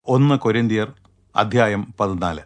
ഒന്ന് കൊരിന്തിയർ അധ്യായം പതിനാല്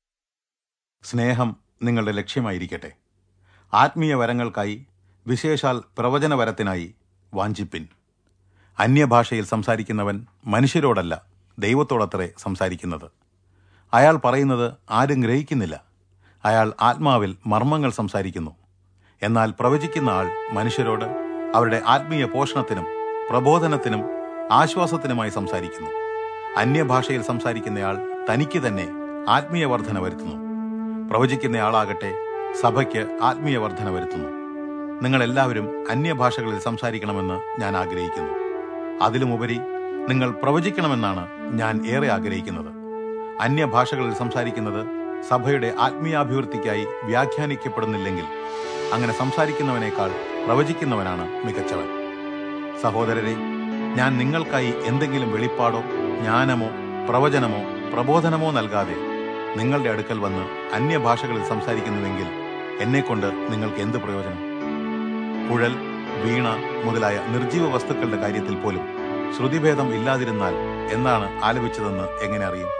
സ്നേഹം നിങ്ങളുടെ ലക്ഷ്യമായിരിക്കട്ടെ ആത്മീയ വരങ്ങൾക്കായി വിശേഷാൽ പ്രവചനവരത്തിനായി വാഞ്ചിപ്പിൻ അന്യഭാഷയിൽ സംസാരിക്കുന്നവൻ മനുഷ്യരോടല്ല ദൈവത്തോടത്രേ സംസാരിക്കുന്നത് അയാൾ പറയുന്നത് ആരും ഗ്രഹിക്കുന്നില്ല അയാൾ ആത്മാവിൽ മർമ്മങ്ങൾ സംസാരിക്കുന്നു എന്നാൽ പ്രവചിക്കുന്ന ആൾ മനുഷ്യരോട് അവരുടെ ആത്മീയ പോഷണത്തിനും പ്രബോധനത്തിനും ആശ്വാസത്തിനുമായി സംസാരിക്കുന്നു അന്യഭാഷയിൽ സംസാരിക്കുന്നയാൾ തനിക്ക് തന്നെ ആത്മീയ വർധന വരുത്തുന്നു പ്രവചിക്കുന്നയാളാകട്ടെ സഭയ്ക്ക് ആത്മീയ വർധന വരുത്തുന്നു നിങ്ങൾ എല്ലാവരും അന്യഭാഷകളിൽ സംസാരിക്കണമെന്ന് ഞാൻ ആഗ്രഹിക്കുന്നു അതിലുമുപരി നിങ്ങൾ പ്രവചിക്കണമെന്നാണ് ഞാൻ ഏറെ ആഗ്രഹിക്കുന്നത് അന്യഭാഷകളിൽ സംസാരിക്കുന്നത് സഭയുടെ ആത്മീയാഭിവൃദ്ധിക്കായി വ്യാഖ്യാനിക്കപ്പെടുന്നില്ലെങ്കിൽ അങ്ങനെ സംസാരിക്കുന്നവനേക്കാൾ പ്രവചിക്കുന്നവനാണ് മികച്ചവൻ സഹോദരരെ ഞാൻ നിങ്ങൾക്കായി എന്തെങ്കിലും വെളിപ്പാടോ ജ്ഞാനമോ പ്രവചനമോ പ്രബോധനമോ നൽകാതെ നിങ്ങളുടെ അടുക്കൽ വന്ന് അന്യഭാഷകളിൽ സംസാരിക്കുന്നുവെങ്കിൽ എന്നെക്കൊണ്ട് നിങ്ങൾക്ക് എന്ത് പ്രയോജനം കുഴൽ വീണ മുതലായ നിർജീവ വസ്തുക്കളുടെ കാര്യത്തിൽ പോലും ശ്രുതിഭേദം ഇല്ലാതിരുന്നാൽ എന്താണ് ആലപിച്ചതെന്ന് എങ്ങനെ അറിയും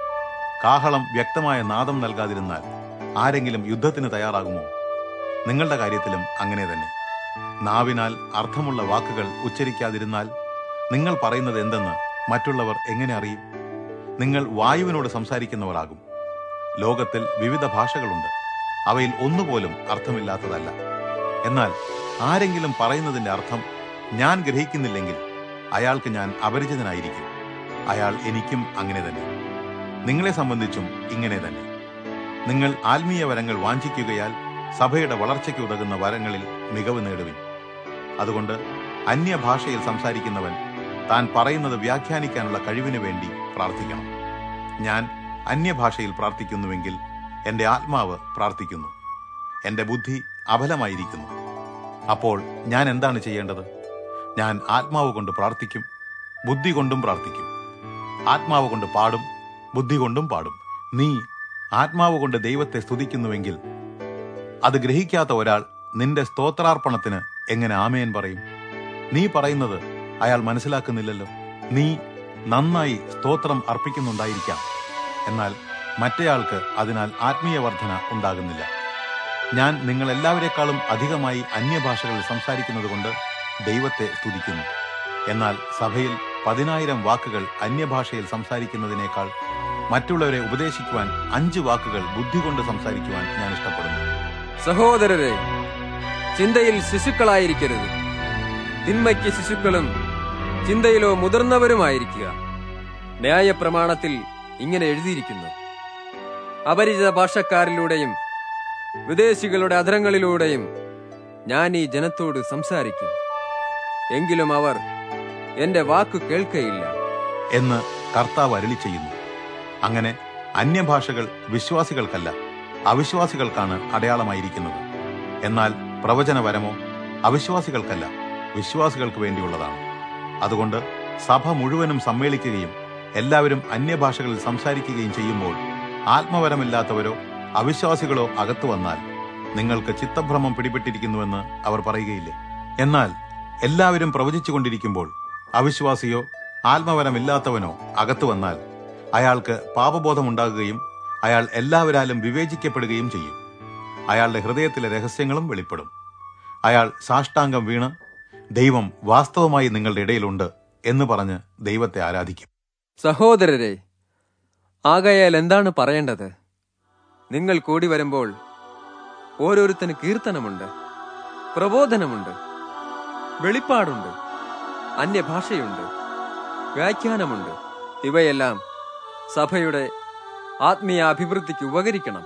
കാഹളം വ്യക്തമായ നാദം നൽകാതിരുന്നാൽ ആരെങ്കിലും യുദ്ധത്തിന് തയ്യാറാകുമോ നിങ്ങളുടെ കാര്യത്തിലും അങ്ങനെ തന്നെ നാവിനാൽ അർത്ഥമുള്ള വാക്കുകൾ ഉച്ചരിക്കാതിരുന്നാൽ നിങ്ങൾ പറയുന്നത് എന്തെന്ന് മറ്റുള്ളവർ എങ്ങനെ അറിയും നിങ്ങൾ വായുവിനോട് സംസാരിക്കുന്നവരാകും ലോകത്തിൽ വിവിധ ഭാഷകളുണ്ട് അവയിൽ ഒന്നുപോലും അർത്ഥമില്ലാത്തതല്ല എന്നാൽ ആരെങ്കിലും പറയുന്നതിന്റെ അർത്ഥം ഞാൻ ഗ്രഹിക്കുന്നില്ലെങ്കിൽ അയാൾക്ക് ഞാൻ അപരിചിതനായിരിക്കും അയാൾ എനിക്കും അങ്ങനെ തന്നെ നിങ്ങളെ സംബന്ധിച്ചും ഇങ്ങനെ തന്നെ നിങ്ങൾ ആത്മീയ വരങ്ങൾ വാഞ്ചിക്കുകയാൽ സഭയുടെ വളർച്ചയ്ക്ക് ഉതകുന്ന വരങ്ങളിൽ മികവ് നേടുവിൻ അതുകൊണ്ട് അന്യഭാഷയിൽ സംസാരിക്കുന്നവൻ താൻ പറയുന്നത് വ്യാഖ്യാനിക്കാനുള്ള കഴിവിന് വേണ്ടി പ്രാർത്ഥിക്കണം ഞാൻ അന്യഭാഷയിൽ പ്രാർത്ഥിക്കുന്നുവെങ്കിൽ എൻ്റെ ആത്മാവ് പ്രാർത്ഥിക്കുന്നു എൻ്റെ ബുദ്ധി അബലമായിരിക്കുന്നു അപ്പോൾ ഞാൻ എന്താണ് ചെയ്യേണ്ടത് ഞാൻ ആത്മാവ് കൊണ്ട് പ്രാർത്ഥിക്കും ബുദ്ധി കൊണ്ടും പ്രാർത്ഥിക്കും ആത്മാവ് കൊണ്ട് പാടും ബുദ്ധി കൊണ്ടും പാടും നീ ആത്മാവ് കൊണ്ട് ദൈവത്തെ സ്തുതിക്കുന്നുവെങ്കിൽ അത് ഗ്രഹിക്കാത്ത ഒരാൾ നിന്റെ സ്തോത്രാർപ്പണത്തിന് എങ്ങനെ ആമേൻ പറയും നീ പറയുന്നത് അയാൾ മനസ്സിലാക്കുന്നില്ലല്ലോ നീ നന്നായി സ്തോത്രം അർപ്പിക്കുന്നുണ്ടായിരിക്കാം എന്നാൽ മറ്റേയാൾക്ക് അതിനാൽ ആത്മീയ വർധന ഉണ്ടാകുന്നില്ല ഞാൻ നിങ്ങൾ എല്ലാവരെക്കാളും അധികമായി അന്യഭാഷകളിൽ സംസാരിക്കുന്നത് കൊണ്ട് ദൈവത്തെ സ്തുതിക്കുന്നു എന്നാൽ സഭയിൽ പതിനായിരം വാക്കുകൾ അന്യഭാഷയിൽ സംസാരിക്കുന്നതിനേക്കാൾ മറ്റുള്ളവരെ ഉപദേശിക്കുവാൻ അഞ്ച് വാക്കുകൾ ബുദ്ധി കൊണ്ട് സംസാരിക്കുവാൻ ഞാൻ ഇഷ്ടപ്പെടുന്നു സഹോദരരെ ചിന്തയിൽ ശിശുക്കളായിരിക്കരുത് തിന്മയ്ക്ക് ശിശുക്കളും ചിന്തയിലോ മുതിർന്നവരുമായിരിക്കുക ന്യായപ്രമാണത്തിൽ ഇങ്ങനെ എഴുതിയിരിക്കുന്നു അപരിചിത ഭാഷക്കാരിലൂടെയും വിദേശികളുടെ അധരങ്ങളിലൂടെയും ഞാൻ ഈ ജനത്തോട് സംസാരിക്കും എങ്കിലും അവർ എന്റെ വാക്കു കേൾക്കയില്ല എന്ന് കർത്താവ് അരളി ചെയ്യുന്നു അങ്ങനെ അന്യഭാഷകൾ വിശ്വാസികൾക്കല്ല അവിശ്വാസികൾക്കാണ് അടയാളമായിരിക്കുന്നത് എന്നാൽ പ്രവചനവരമോ അവിശ്വാസികൾക്കല്ല വിശ്വാസികൾക്ക് വേണ്ടിയുള്ളതാണ് അതുകൊണ്ട് സഭ മുഴുവനും സമ്മേളിക്കുകയും എല്ലാവരും അന്യഭാഷകളിൽ സംസാരിക്കുകയും ചെയ്യുമ്പോൾ ആത്മവരമില്ലാത്തവരോ അവിശ്വാസികളോ അകത്തു വന്നാൽ നിങ്ങൾക്ക് ചിത്തഭ്രമം പിടിപെട്ടിരിക്കുന്നുവെന്ന് അവർ പറയുകയില്ലേ എന്നാൽ എല്ലാവരും പ്രവചിച്ചുകൊണ്ടിരിക്കുമ്പോൾ അവിശ്വാസിയോ ആത്മവരമില്ലാത്തവനോ അകത്തു വന്നാൽ അയാൾക്ക് പാപബോധമുണ്ടാകുകയും അയാൾ എല്ലാവരാലും വിവേചിക്കപ്പെടുകയും ചെയ്യും അയാളുടെ ഹൃദയത്തിലെ രഹസ്യങ്ങളും വെളിപ്പെടും അയാൾ സാഷ്ടാംഗം വീണ് ദൈവം വാസ്തവമായി നിങ്ങളുടെ ഇടയിലുണ്ട് എന്ന് പറഞ്ഞ് ദൈവത്തെ ആരാധിക്കും സഹോദരരെ ആകയാൽ എന്താണ് പറയേണ്ടത് നിങ്ങൾ കൂടി വരുമ്പോൾ ഓരോരുത്തന് കീർത്തനമുണ്ട് പ്രബോധനമുണ്ട് വെളിപ്പാടുണ്ട് അന്യഭാഷയുണ്ട് വ്യാഖ്യാനമുണ്ട് ഇവയെല്ലാം സഭയുടെ ആത്മീയ അഭിവൃദ്ധിക്ക് ഉപകരിക്കണം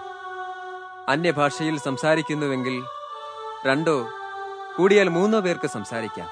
അന്യഭാഷയിൽ സംസാരിക്കുന്നുവെങ്കിൽ രണ്ടോ കൂടിയാൽ മൂന്നോ പേർക്ക് സംസാരിക്കാം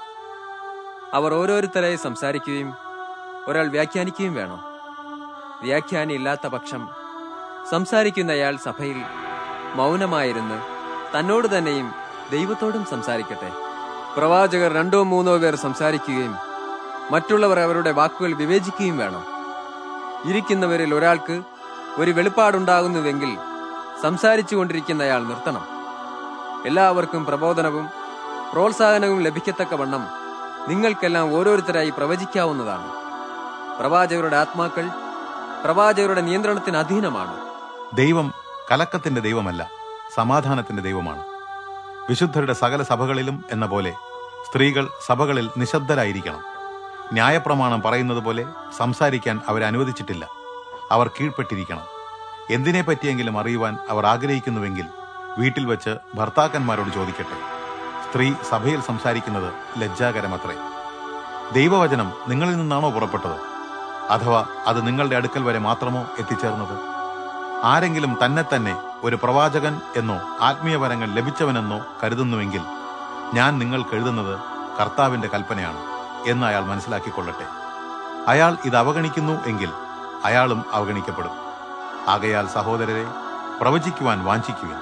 അവർ ഓരോരുത്തരായി സംസാരിക്കുകയും ഒരാൾ വ്യാഖ്യാനിക്കുകയും വേണം വ്യാഖ്യാനി ഇല്ലാത്ത പക്ഷം സംസാരിക്കുന്നയാൾ സഭയിൽ മൗനമായിരുന്ന് തന്നോട് തന്നെയും ദൈവത്തോടും സംസാരിക്കട്ടെ പ്രവാചകർ രണ്ടോ മൂന്നോ പേർ സംസാരിക്കുകയും മറ്റുള്ളവർ അവരുടെ വാക്കുകൾ വിവേചിക്കുകയും വേണം ഇരിക്കുന്നവരിൽ ഒരാൾക്ക് ഒരു വെളിപ്പാടുണ്ടാകുന്നുവെങ്കിൽ സംസാരിച്ചു കൊണ്ടിരിക്കുന്നയാൾ നിർത്തണം എല്ലാവർക്കും പ്രബോധനവും പ്രോത്സാഹനവും ലഭിക്കത്തക്കവണ്ണം നിങ്ങൾക്കെല്ലാം ഓരോരുത്തരായി പ്രവചിക്കാവുന്നതാണ് പ്രവാചകരുടെ ആത്മാക്കൾ പ്രവാചകരുടെ നിയന്ത്രണത്തിന് അധീനമാണ് ദൈവം കലക്കത്തിന്റെ ദൈവമല്ല സമാധാനത്തിന്റെ ദൈവമാണ് വിശുദ്ധരുടെ സകല സഭകളിലും എന്ന പോലെ സ്ത്രീകൾ സഭകളിൽ നിശബ്ദരായിരിക്കണം ന്യായപ്രമാണം പറയുന്നത് പോലെ സംസാരിക്കാൻ അവരെ അനുവദിച്ചിട്ടില്ല അവർ കീഴ്പ്പെട്ടിരിക്കണം എന്തിനെ പറ്റിയെങ്കിലും അറിയുവാൻ അവർ ആഗ്രഹിക്കുന്നുവെങ്കിൽ വീട്ടിൽ വെച്ച് ഭർത്താക്കന്മാരോട് ചോദിക്കട്ടെ സ്ത്രീ സഭയിൽ സംസാരിക്കുന്നത് ലജ്ജാകരമത്രേ ദൈവവചനം നിങ്ങളിൽ നിന്നാണോ പുറപ്പെട്ടത് അഥവാ അത് നിങ്ങളുടെ അടുക്കൽ വരെ മാത്രമോ എത്തിച്ചേർന്നത് ആരെങ്കിലും തന്നെ തന്നെ ഒരു പ്രവാചകൻ എന്നോ ആത്മീയവരങ്ങൾ ലഭിച്ചവനെന്നോ കരുതുന്നുവെങ്കിൽ ഞാൻ നിങ്ങൾക്ക് എഴുതുന്നത് കർത്താവിന്റെ കൽപ്പനയാണ് എന്ന് അയാൾ മനസ്സിലാക്കിക്കൊള്ളട്ടെ അയാൾ ഇത് അവഗണിക്കുന്നു എങ്കിൽ അയാളും അവഗണിക്കപ്പെടും ആകയാൽ സഹോദരരെ പ്രവചിക്കുവാൻ വാഞ്ചിക്കുവിൻ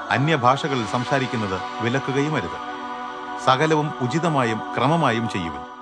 അന്യഭാഷകളിൽ സംസാരിക്കുന്നത് വിലക്കുകയും അരുത് സകലവും ഉചിതമായും ക്രമമായും ചെയ്യുവിൻ